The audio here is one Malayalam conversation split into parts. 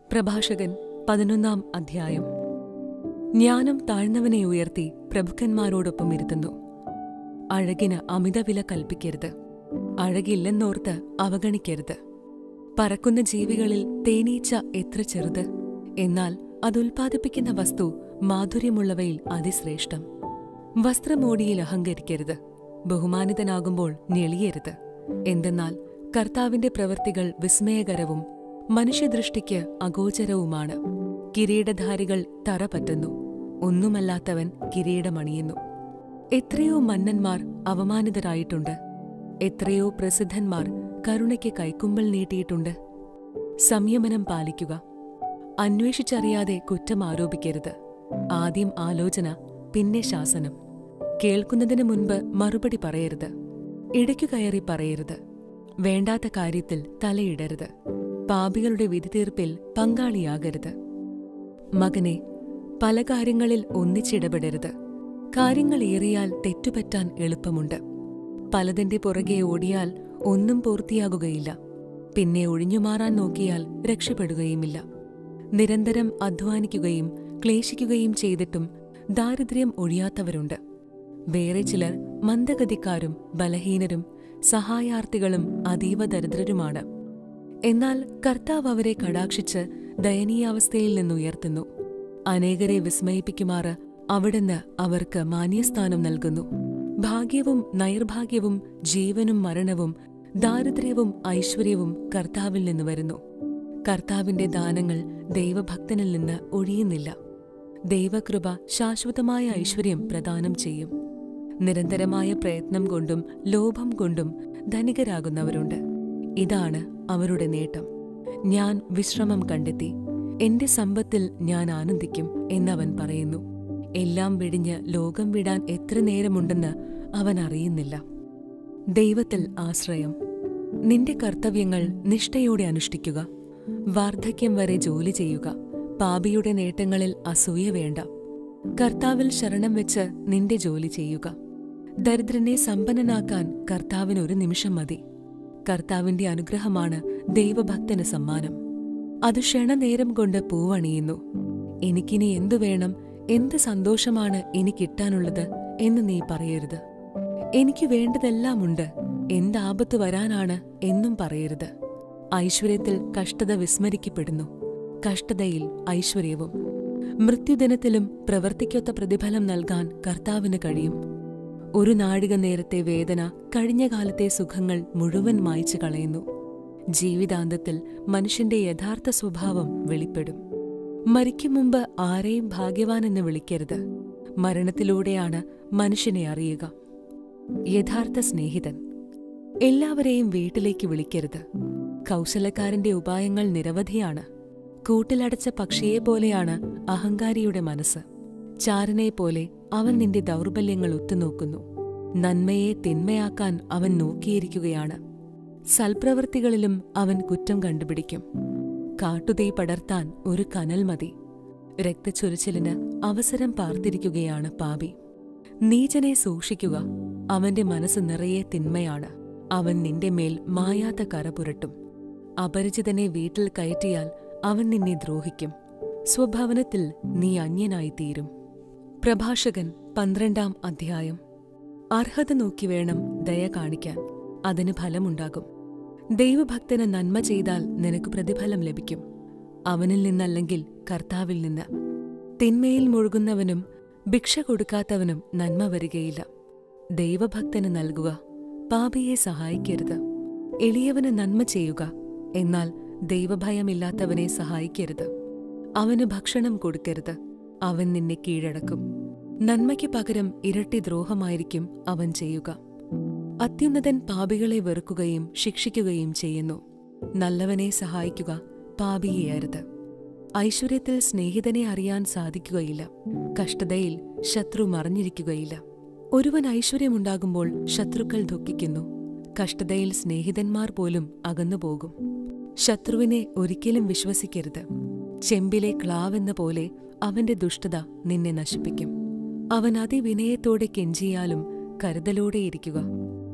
പ്രഭാഷകൻ പതിനൊന്നാം അധ്യായം ജ്ഞാനം താഴ്ന്നവനെ ഉയർത്തി പ്രഭുക്കന്മാരോടൊപ്പം ഇരുത്തുന്നു അഴകിന് അമിതവില കൽപ്പിക്കരുത് അഴകില്ലെന്നോർത്ത് അവഗണിക്കരുത് പറക്കുന്ന ജീവികളിൽ തേനീച്ച എത്ര ചെറുത് എന്നാൽ അതുൽപ്പാദിപ്പിക്കുന്ന വസ്തു മാധുര്യമുള്ളവയിൽ അതിശ്രേഷ്ഠം വസ്ത്രമോടിയിൽ അഹങ്കരിക്കരുത് ബഹുമാനിതനാകുമ്പോൾ ഞെളിയരുത് എന്തെന്നാൽ കർത്താവിന്റെ പ്രവൃത്തികൾ വിസ്മയകരവും മനുഷ്യദൃഷ്ടിക്ക് അഗോചരവുമാണ് കിരീടധാരികൾ തറ പറ്റുന്നു ഒന്നുമല്ലാത്തവൻ കിരീടമണിയുന്നു എത്രയോ മന്നന്മാർ അവമാനിതരായിട്ടുണ്ട് എത്രയോ പ്രസിദ്ധന്മാർ കരുണയ്ക്ക് കൈക്കുമ്പൽ നീട്ടിയിട്ടുണ്ട് സംയമനം പാലിക്കുക അന്വേഷിച്ചറിയാതെ കുറ്റം ആരോപിക്കരുത് ആദ്യം ആലോചന പിന്നെ ശാസനം കേൾക്കുന്നതിന് മുൻപ് മറുപടി പറയരുത് ഇടയ്ക്കു കയറി പറയരുത് വേണ്ടാത്ത കാര്യത്തിൽ തലയിടരുത് പാപികളുടെ വിധിതീർപ്പിൽ പങ്കാളിയാകരുത് മകനെ പല കാര്യങ്ങളിൽ ഒന്നിച്ചിടപെടരുത് കാര്യങ്ങൾ ഏറിയാൽ തെറ്റുപറ്റാൻ എളുപ്പമുണ്ട് പലതിന്റെ പുറകെ ഓടിയാൽ ഒന്നും പൂർത്തിയാകുകയില്ല പിന്നെ ഒഴിഞ്ഞുമാറാൻ നോക്കിയാൽ രക്ഷപ്പെടുകയുമില്ല നിരന്തരം അധ്വാനിക്കുകയും ക്ലേശിക്കുകയും ചെയ്തിട്ടും ദാരിദ്ര്യം ഒഴിയാത്തവരുണ്ട് വേറെ ചിലർ മന്ദഗതിക്കാരും ബലഹീനരും സഹായാർത്ഥികളും അതീവ ദരിദ്രരുമാണ് എന്നാൽ കർത്താവ് അവരെ കടാക്ഷിച്ച് ദയനീയാവസ്ഥയിൽ നിന്നുയർത്തുന്നു അനേകരെ വിസ്മയിപ്പിക്കുമാറ് അവിടുന്ന് അവർക്ക് മാന്യസ്ഥാനം നൽകുന്നു ഭാഗ്യവും നൈർഭാഗ്യവും ജീവനും മരണവും ദാരിദ്ര്യവും ഐശ്വര്യവും കർത്താവിൽ നിന്ന് വരുന്നു കർത്താവിന്റെ ദാനങ്ങൾ ദൈവഭക്തനിൽ നിന്ന് ഒഴിയുന്നില്ല ദൈവകൃപ ശാശ്വതമായ ഐശ്വര്യം പ്രദാനം ചെയ്യും നിരന്തരമായ പ്രയത്നം കൊണ്ടും ലോഭം കൊണ്ടും ധനികരാകുന്നവരുണ്ട് ഇതാണ് അവരുടെ നേട്ടം ഞാൻ വിശ്രമം കണ്ടെത്തി എന്റെ സമ്പത്തിൽ ഞാൻ ആനന്ദിക്കും എന്നവൻ പറയുന്നു എല്ലാം വെടിഞ്ഞ് ലോകം വിടാൻ എത്ര നേരമുണ്ടെന്ന് അവൻ അറിയുന്നില്ല ദൈവത്തിൽ ആശ്രയം നിന്റെ കർത്തവ്യങ്ങൾ നിഷ്ഠയോടെ അനുഷ്ഠിക്കുക വാർദ്ധക്യം വരെ ജോലി ചെയ്യുക പാപിയുടെ നേട്ടങ്ങളിൽ അസൂയ വേണ്ട കർത്താവിൽ ശരണം വെച്ച് നിന്റെ ജോലി ചെയ്യുക ദരിദ്രനെ സമ്പന്നനാക്കാൻ കർത്താവിന് ഒരു നിമിഷം മതി കർത്താവിന്റെ അനുഗ്രഹമാണ് ദൈവഭക്തന് സമ്മാനം അത് ക്ഷണനേരം കൊണ്ട് പൂവണിയുന്നു എനിക്കിനി എന്തു വേണം എന്ത് സന്തോഷമാണ് എനിക്കിട്ടാനുള്ളത് എന്ന് നീ പറയരുത് എനിക്ക് വേണ്ടതെല്ലാമുണ്ട് എന്താപത്ത് വരാനാണ് എന്നും പറയരുത് ഐശ്വര്യത്തിൽ കഷ്ടത വിസ്മരിക്കപ്പെടുന്നു കഷ്ടതയിൽ ഐശ്വര്യവും മൃത്യുദിനത്തിലും പ്രവർത്തിക്കൊത്ത പ്രതിഫലം നൽകാൻ കർത്താവിന് കഴിയും ഒരു നാഴിക നേരത്തെ വേദന കഴിഞ്ഞ കാലത്തെ സുഖങ്ങൾ മുഴുവൻ മായ്ച്ചു കളയുന്നു ജീവിതാന്തത്തിൽ മനുഷ്യന്റെ യഥാർത്ഥ സ്വഭാവം വെളിപ്പെടും മരിക്കും മുമ്പ് ആരെയും ഭാഗ്യവാനെന്ന് വിളിക്കരുത് മരണത്തിലൂടെയാണ് മനുഷ്യനെ അറിയുക യഥാർത്ഥ സ്നേഹിതൻ എല്ലാവരെയും വീട്ടിലേക്ക് വിളിക്കരുത് കൗശലക്കാരന്റെ ഉപായങ്ങൾ നിരവധിയാണ് കൂട്ടിലടച്ച പക്ഷിയെപ്പോലെയാണ് അഹങ്കാരിയുടെ മനസ്സ് ചാരനെ പോലെ അവൻ നിന്റെ ദൗർബല്യങ്ങൾ ഒത്തുനോക്കുന്നു നന്മയെ തിന്മയാക്കാൻ അവൻ നോക്കിയിരിക്കുകയാണ് സൽപ്രവൃത്തികളിലും അവൻ കുറ്റം കണ്ടുപിടിക്കും കാട്ടുതീ പടർത്താൻ ഒരു കനൽ മതി രക്തച്ചൊരിച്ചിലിന് അവസരം പാർത്തിരിക്കുകയാണ് പാപി നീചനെ സൂക്ഷിക്കുക അവന്റെ മനസ്സ് നിറയെ തിന്മയാണ് അവൻ നിന്റെ മേൽ മായാത്ത കര പുരട്ടും അപരിചിതനെ വീട്ടിൽ കയറ്റിയാൽ അവൻ നിന്നെ ദ്രോഹിക്കും സ്വഭവനത്തിൽ നീ അന്യനായിത്തീരും പ്രഭാഷകൻ പന്ത്രണ്ടാം അധ്യായം അർഹത നോക്കി വേണം ദയ കാണിക്കാൻ അതിന് ഫലമുണ്ടാകും ദൈവഭക്തന് നന്മ ചെയ്താൽ നിനക്ക് പ്രതിഫലം ലഭിക്കും അവനിൽ നിന്നല്ലെങ്കിൽ കർത്താവിൽ നിന്ന് തിന്മയിൽ മുഴുകുന്നവനും ഭിക്ഷ കൊടുക്കാത്തവനും നന്മ വരികയില്ല ദൈവഭക്തന് നൽകുക പാപിയെ സഹായിക്കരുത് എളിയവന് നന്മ ചെയ്യുക എന്നാൽ ദൈവഭയമില്ലാത്തവനെ സഹായിക്കരുത് അവന് ഭക്ഷണം കൊടുക്കരുത് അവൻ നിന്നെ കീഴടക്കും നന്മയ്ക്ക് പകരം ഇരട്ടി ദ്രോഹമായിരിക്കും അവൻ ചെയ്യുക അത്യുന്നതൻ പാപികളെ വെറുക്കുകയും ശിക്ഷിക്കുകയും ചെയ്യുന്നു നല്ലവനെ സഹായിക്കുക പാപിയെ അരുത് ഐശ്വര്യത്തിൽ സ്നേഹിതനെ അറിയാൻ സാധിക്കുകയില്ല കഷ്ടതയിൽ ശത്രു മറിഞ്ഞിരിക്കുകയില്ല ഒരുവൻ ഐശ്വര്യമുണ്ടാകുമ്പോൾ ശത്രുക്കൾ ദുഃഖിക്കുന്നു കഷ്ടതയിൽ സ്നേഹിതന്മാർ പോലും അകന്നുപോകും ശത്രുവിനെ ഒരിക്കലും വിശ്വസിക്കരുത് ചെമ്പിലെ ക്ലാവെന്ന പോലെ അവന്റെ ദുഷ്ടത നിന്നെ നശിപ്പിക്കും അവൻ അതിവിനയത്തോടെ കെഞ്ചിയാലും കരുതലോടെയിരിക്കുക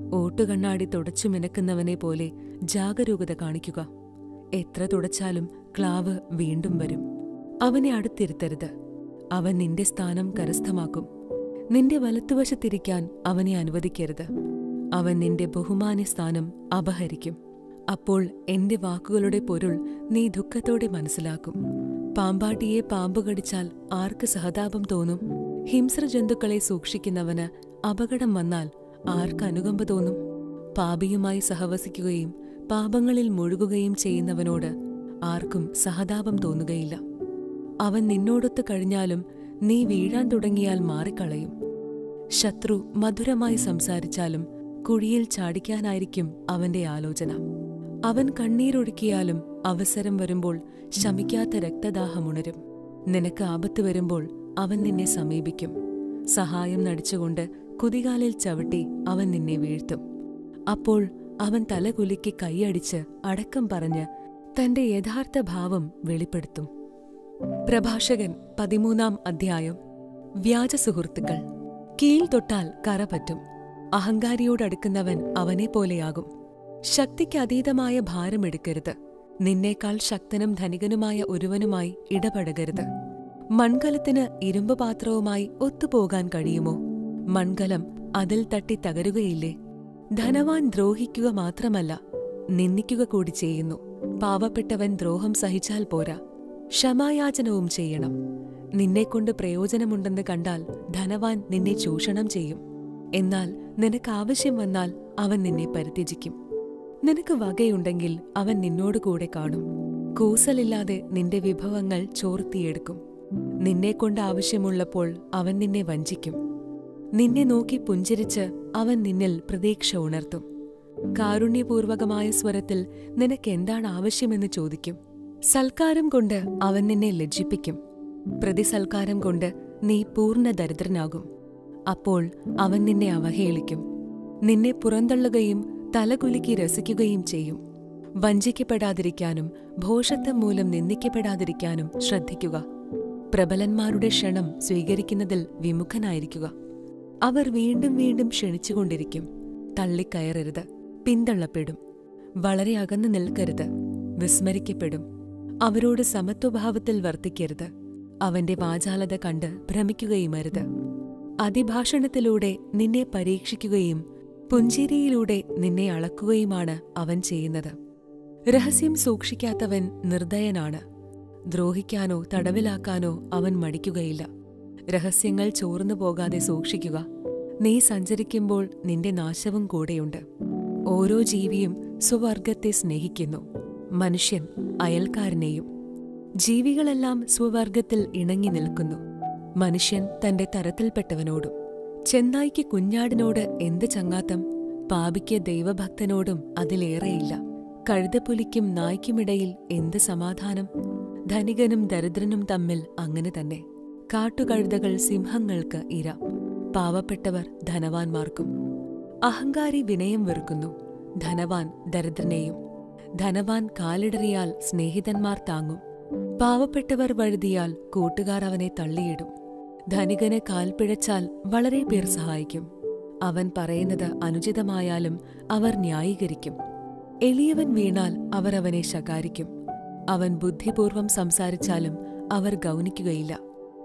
ഓട്ടുകണ്ണാടി തുടച്ചു മിനക്കുന്നവനെ പോലെ ജാഗരൂകത കാണിക്കുക എത്ര തുടച്ചാലും ക്ലാവ് വീണ്ടും വരും അവനെ അടുത്തിരുത്തരുത് അവൻ നിന്റെ സ്ഥാനം കരസ്ഥമാക്കും നിന്റെ വലത്തുവശത്തിരിക്കാൻ അവനെ അനുവദിക്കരുത് അവൻ നിന്റെ ബഹുമാന്യ സ്ഥാനം അപഹരിക്കും അപ്പോൾ എന്റെ വാക്കുകളുടെ പൊരുൾ നീ ദുഃഖത്തോടെ മനസ്സിലാക്കും പാമ്പാട്ടിയെ പാമ്പ് കടിച്ചാൽ ആർക്ക് സഹതാപം തോന്നും ഹിംസ്രജന്തുക്കളെ സൂക്ഷിക്കുന്നവന് അപകടം വന്നാൽ ആർക്ക് അനുകമ്പ തോന്നും പാപിയുമായി സഹവസിക്കുകയും പാപങ്ങളിൽ മുഴുകുകയും ചെയ്യുന്നവനോട് ആർക്കും സഹതാപം തോന്നുകയില്ല അവൻ നിന്നോടൊത്ത് കഴിഞ്ഞാലും നീ വീഴാൻ തുടങ്ങിയാൽ മാറിക്കളയും ശത്രു മധുരമായി സംസാരിച്ചാലും കുഴിയിൽ ചാടിക്കാനായിരിക്കും അവന്റെ ആലോചന അവൻ കണ്ണീരൊഴുക്കിയാലും അവസരം വരുമ്പോൾ ശമിക്കാത്ത രക്തദാഹമുണരും നിനക്ക് ആപത്ത് വരുമ്പോൾ അവൻ നിന്നെ സമീപിക്കും സഹായം നടിച്ചുകൊണ്ട് കുതികാലിൽ ചവിട്ടി അവൻ നിന്നെ വീഴ്ത്തും അപ്പോൾ അവൻ തലകുലുക്കി കൈയടിച്ച് അടക്കം പറഞ്ഞ് തന്റെ യഥാർത്ഥ ഭാവം വെളിപ്പെടുത്തും പ്രഭാഷകൻ പതിമൂന്നാം അധ്യായം വ്യാജ സുഹൃത്തുക്കൾ കീൽ തൊട്ടാൽ കറ പറ്റും അഹങ്കാരിയോടടുക്കുന്നവൻ അവനെ പോലെയാകും ശക്തിക്ക് അതീതമായ ഭാരമെടുക്കരുത് നിന്നേക്കാൾ ശക്തനും ധനികനുമായ ഒരുവനുമായി ഇടപഴകരുത് മൺകലത്തിന് ഇരുമ്പ് പാത്രവുമായി ഒത്തുപോകാൻ കഴിയുമോ മൺകലം അതിൽ തട്ടി തകരുകയില്ലേ ധനവാൻ ദ്രോഹിക്കുക മാത്രമല്ല നിന്ദിക്കുക കൂടി ചെയ്യുന്നു പാവപ്പെട്ടവൻ ദ്രോഹം സഹിച്ചാൽ പോരാ ക്ഷമായാചനവും ചെയ്യണം നിന്നെക്കൊണ്ട് പ്രയോജനമുണ്ടെന്ന് കണ്ടാൽ ധനവാൻ നിന്നെ ചൂഷണം ചെയ്യും എന്നാൽ നിനക്ക് ആവശ്യം വന്നാൽ അവൻ നിന്നെ പരിത്യജിക്കും നിനക്ക് വകയുണ്ടെങ്കിൽ അവൻ നിന്നോട് കൂടെ കാണും കൂസലില്ലാതെ നിന്റെ വിഭവങ്ങൾ ചോർത്തിയെടുക്കും നിന്നെക്കൊണ്ട് ആവശ്യമുള്ളപ്പോൾ അവൻ നിന്നെ വഞ്ചിക്കും നിന്നെ നോക്കി പുഞ്ചിരിച്ച് അവൻ നിന്നിൽ പ്രതീക്ഷ ഉണർത്തും കാരുണ്യപൂർവകമായ സ്വരത്തിൽ നിനക്ക് എന്താണ് ആവശ്യമെന്ന് ചോദിക്കും സൽക്കാരം കൊണ്ട് അവൻ നിന്നെ ലജ്ജിപ്പിക്കും പ്രതിസൽക്കാരം കൊണ്ട് നീ പൂർണ്ണ ദരിദ്രനാകും അപ്പോൾ അവൻ നിന്നെ അവഹേളിക്കും നിന്നെ പുറന്തള്ളുകയും തലകുലുക്കി രസിക്കുകയും ചെയ്യും വഞ്ചിക്കപ്പെടാതിരിക്കാനും ഭോഷത്വം മൂലം നിന്ദിക്കപ്പെടാതിരിക്കാനും ശ്രദ്ധിക്കുക പ്രബലന്മാരുടെ ക്ഷണം സ്വീകരിക്കുന്നതിൽ വിമുഖനായിരിക്കുക അവർ വീണ്ടും വീണ്ടും ക്ഷണിച്ചുകൊണ്ടിരിക്കും തള്ളിക്കയറരുത് പിന്തള്ളപ്പെടും വളരെ അകന്നു നിൽക്കരുത് വിസ്മരിക്കപ്പെടും അവരോട് സമത്വഭാവത്തിൽ വർത്തിക്കരുത് അവന്റെ വാചാലത കണ്ട് ഭ്രമിക്കുകയുമരുത് അതിഭാഷണത്തിലൂടെ നിന്നെ പരീക്ഷിക്കുകയും പുഞ്ചിരിയിലൂടെ നിന്നെ അളക്കുകയുമാണ് അവൻ ചെയ്യുന്നത് രഹസ്യം സൂക്ഷിക്കാത്തവൻ നിർദയനാണ് ദ്രോഹിക്കാനോ തടവിലാക്കാനോ അവൻ മടിക്കുകയില്ല രഹസ്യങ്ങൾ ചോർന്നു പോകാതെ സൂക്ഷിക്കുക നീ സഞ്ചരിക്കുമ്പോൾ നിന്റെ നാശവും കൂടെയുണ്ട് ഓരോ ജീവിയും സ്വവർഗത്തെ സ്നേഹിക്കുന്നു മനുഷ്യൻ അയൽക്കാരനെയും ജീവികളെല്ലാം സ്വവർഗത്തിൽ ഇണങ്ങി നിൽക്കുന്നു മനുഷ്യൻ തന്റെ തരത്തിൽപ്പെട്ടവനോടും ചെന്നായ്ക്ക് കുഞ്ഞാടിനോട് എന്ത് ചങ്ങാത്തം പാപിക്ക് ദൈവഭക്തനോടും അതിലേറെയില്ല കഴുതപ്പുലിക്കും നായ്ക്കുമിടയിൽ എന്ത് സമാധാനം ധനികനും ദരിദ്രനും തമ്മിൽ അങ്ങനെ തന്നെ കാട്ടുകഴുതകൾ സിംഹങ്ങൾക്ക് ഇര പാവപ്പെട്ടവർ ധനവാന്മാർക്കും അഹങ്കാരി വിനയം വെറുക്കുന്നു ധനവാൻ ദരിദ്രനെയും ധനവാൻ കാലിടറിയാൽ സ്നേഹിതന്മാർ താങ്ങും പാവപ്പെട്ടവർ വഴുതിയാൽ കൂട്ടുകാർ അവനെ തള്ളിയിടും ധനികന് കാൽ പിഴച്ചാൽ വളരെ പേർ സഹായിക്കും അവൻ പറയുന്നത് അനുചിതമായാലും അവർ ന്യായീകരിക്കും എളിയവൻ വീണാൽ അവർ അവനെ ശകാരിക്കും അവൻ ബുദ്ധിപൂർവം സംസാരിച്ചാലും അവർ ഗൗനിക്കുകയില്ല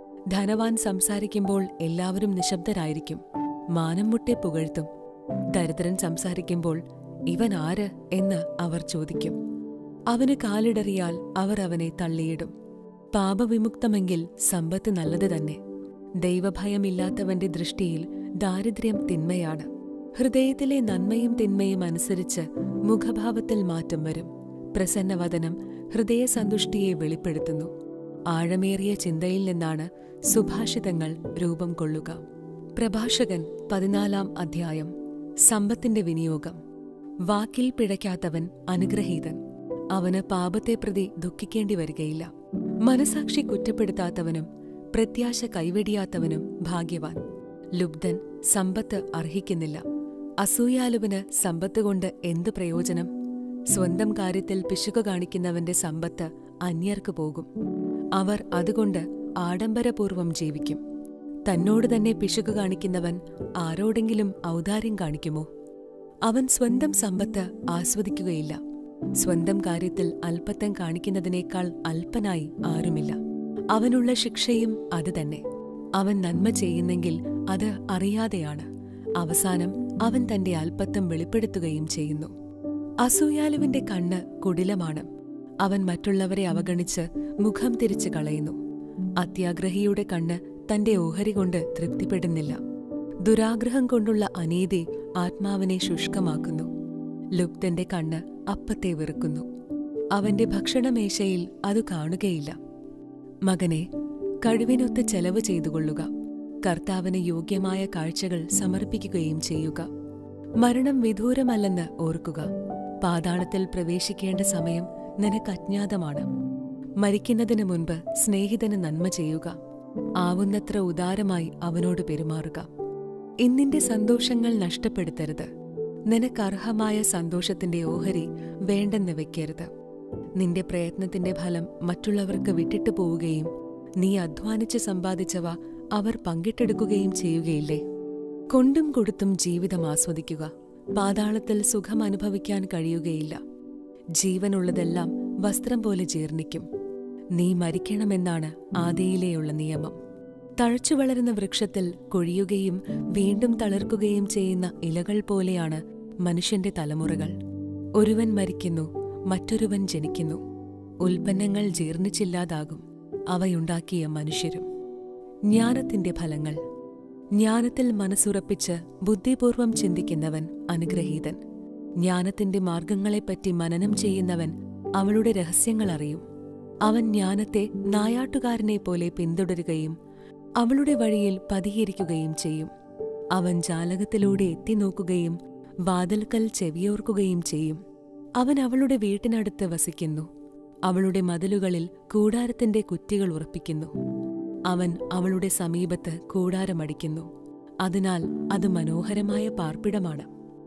ധനവാൻ സംസാരിക്കുമ്പോൾ എല്ലാവരും നിശബ്ദരായിരിക്കും മാനം മുട്ടെ പുകഴ്ത്തും ദരിദ്രൻ സംസാരിക്കുമ്പോൾ ഇവൻ ആര് എന്ന് അവർ ചോദിക്കും അവന് കാലിടറിയാൽ അവർ അവനെ തള്ളിയിടും പാപവിമുക്തമെങ്കിൽ സമ്പത്ത് നല്ലത് തന്നെ ദൈവഭയമില്ലാത്തവന്റെ ദൃഷ്ടിയിൽ ദാരിദ്ര്യം തിന്മയാണ് ഹൃദയത്തിലെ നന്മയും തിന്മയും അനുസരിച്ച് മുഖഭാവത്തിൽ മാറ്റം വരും പ്രസന്നവദനം ഹൃദയസന്തുഷ്ടിയെ വെളിപ്പെടുത്തുന്നു ആഴമേറിയ ചിന്തയിൽ നിന്നാണ് സുഭാഷിതങ്ങൾ രൂപം കൊള്ളുക പ്രഭാഷകൻ പതിനാലാം അധ്യായം സമ്പത്തിന്റെ വിനിയോഗം വാക്കിൽ പിഴയ്ക്കാത്തവൻ അനുഗ്രഹീതൻ അവന് പാപത്തെ പ്രതി ദുഃഖിക്കേണ്ടി വരികയില്ല മനസാക്ഷി കുറ്റപ്പെടുത്താത്തവനും പ്രത്യാശ കൈവെടിയാത്തവനും ഭാഗ്യവാൻ ലുബ്ധൻ സമ്പത്ത് അർഹിക്കുന്നില്ല അസൂയാലുവിന് സമ്പത്ത് കൊണ്ട് എന്തു പ്രയോജനം സ്വന്തം കാര്യത്തിൽ പിശുക കാണിക്കുന്നവന്റെ സമ്പത്ത് അന്യർക്ക് പോകും അവർ അതുകൊണ്ട് ആഡംബരപൂർവം ജീവിക്കും തന്നോട് തന്നെ പിശുക കാണിക്കുന്നവൻ ആരോടെങ്കിലും ഔദാര്യം കാണിക്കുമോ അവൻ സ്വന്തം സമ്പത്ത് ആസ്വദിക്കുകയില്ല സ്വന്തം കാര്യത്തിൽ അല്പത്തം കാണിക്കുന്നതിനേക്കാൾ അല്പനായി ആരുമില്ല അവനുള്ള ശിക്ഷയും അത് തന്നെ അവൻ നന്മ ചെയ്യുന്നെങ്കിൽ അത് അറിയാതെയാണ് അവസാനം അവൻ തന്റെ അല്പത്തം വെളിപ്പെടുത്തുകയും ചെയ്യുന്നു അസൂയാലുവിന്റെ കണ്ണ് കുടിലമാണ് അവൻ മറ്റുള്ളവരെ അവഗണിച്ച് മുഖം തിരിച്ചു കളയുന്നു അത്യാഗ്രഹിയുടെ കണ്ണ് തന്റെ ഓഹരി കൊണ്ട് തൃപ്തിപ്പെടുന്നില്ല ദുരാഗ്രഹം കൊണ്ടുള്ള അനീതി ആത്മാവിനെ ശുഷ്കമാക്കുന്നു ലുപ്തന്റെ കണ്ണ് അപ്പത്തെ വെറുക്കുന്നു അവന്റെ ഭക്ഷണമേശയിൽ അത് കാണുകയില്ല മകനെ കഴിവിനൊത്ത് ചെലവ് ചെയ്തുകൊള്ളുക കർത്താവിന് യോഗ്യമായ കാഴ്ചകൾ സമർപ്പിക്കുകയും ചെയ്യുക മരണം വിദൂരമല്ലെന്ന് ഓർക്കുക പാതാളത്തിൽ പ്രവേശിക്കേണ്ട സമയം നിനക്ക് അജ്ഞാതമാണ് മരിക്കുന്നതിന് മുൻപ് സ്നേഹിതന് നന്മ ചെയ്യുക ആവുന്നത്ര ഉദാരമായി അവനോട് പെരുമാറുക ഇന്നിന്റെ സന്തോഷങ്ങൾ നഷ്ടപ്പെടുത്തരുത് നിനക്കർഹമായ സന്തോഷത്തിന്റെ ഓഹരി വേണ്ടെന്ന് വെക്കരുത് നിന്റെ പ്രയത്നത്തിന്റെ ഫലം മറ്റുള്ളവർക്ക് വിട്ടിട്ടു പോവുകയും നീ അധ്വാനിച്ച് സമ്പാദിച്ചവ അവർ പങ്കിട്ടെടുക്കുകയും ചെയ്യുകയില്ലേ കൊണ്ടും കൊടുത്തും ജീവിതം ആസ്വദിക്കുക പാതാളത്തിൽ സുഖം അനുഭവിക്കാൻ കഴിയുകയില്ല ജീവനുള്ളതെല്ലാം വസ്ത്രം പോലെ ജീർണിക്കും നീ മരിക്കണമെന്നാണ് ആദിയിലെയുള്ള നിയമം തഴച്ചു വളരുന്ന വൃക്ഷത്തിൽ കൊഴിയുകയും വീണ്ടും തളിർക്കുകയും ചെയ്യുന്ന ഇലകൾ പോലെയാണ് മനുഷ്യന്റെ തലമുറകൾ ഒരുവൻ മരിക്കുന്നു മറ്റൊരുവൻ ജനിക്കുന്നു ഉൽപ്പന്നങ്ങൾ ജീർണിച്ചില്ലാതാകും അവയുണ്ടാക്കിയ മനുഷ്യരും ജ്ഞാനത്തിന്റെ ഫലങ്ങൾ ജ്ഞാനത്തിൽ മനസ്സുറപ്പിച്ച് ബുദ്ധിപൂർവം ചിന്തിക്കുന്നവൻ അനുഗ്രഹീതൻ ജ്ഞാനത്തിന്റെ മാർഗങ്ങളെപ്പറ്റി മനനം ചെയ്യുന്നവൻ അവളുടെ രഹസ്യങ്ങൾ അറിയും അവൻ ജ്ഞാനത്തെ നായാട്ടുകാരനെ പോലെ പിന്തുടരുകയും അവളുടെ വഴിയിൽ പതിയിരിക്കുകയും ചെയ്യും അവൻ ജാലകത്തിലൂടെ എത്തിനോക്കുകയും വാതിൽക്കൽ ചെവിയോർക്കുകയും ചെയ്യും അവൻ അവളുടെ വീട്ടിനടുത്ത് വസിക്കുന്നു അവളുടെ മതിലുകളിൽ കൂടാരത്തിന്റെ കുറ്റികൾ ഉറപ്പിക്കുന്നു അവൻ അവളുടെ സമീപത്ത് കൂടാരമടിക്കുന്നു അതിനാൽ അത് മനോഹരമായ പാർപ്പിടമാണ്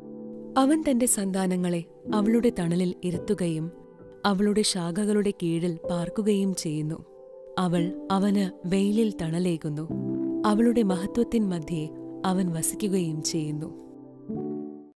അവൻ തന്റെ സന്താനങ്ങളെ അവളുടെ തണലിൽ ഇരുത്തുകയും അവളുടെ ശാഖകളുടെ കീഴിൽ പാർക്കുകയും ചെയ്യുന്നു അവൾ അവന് വെയിലിൽ തണലേകുന്നു അവളുടെ മഹത്വത്തിൻ മധ്യേ അവൻ വസിക്കുകയും ചെയ്യുന്നു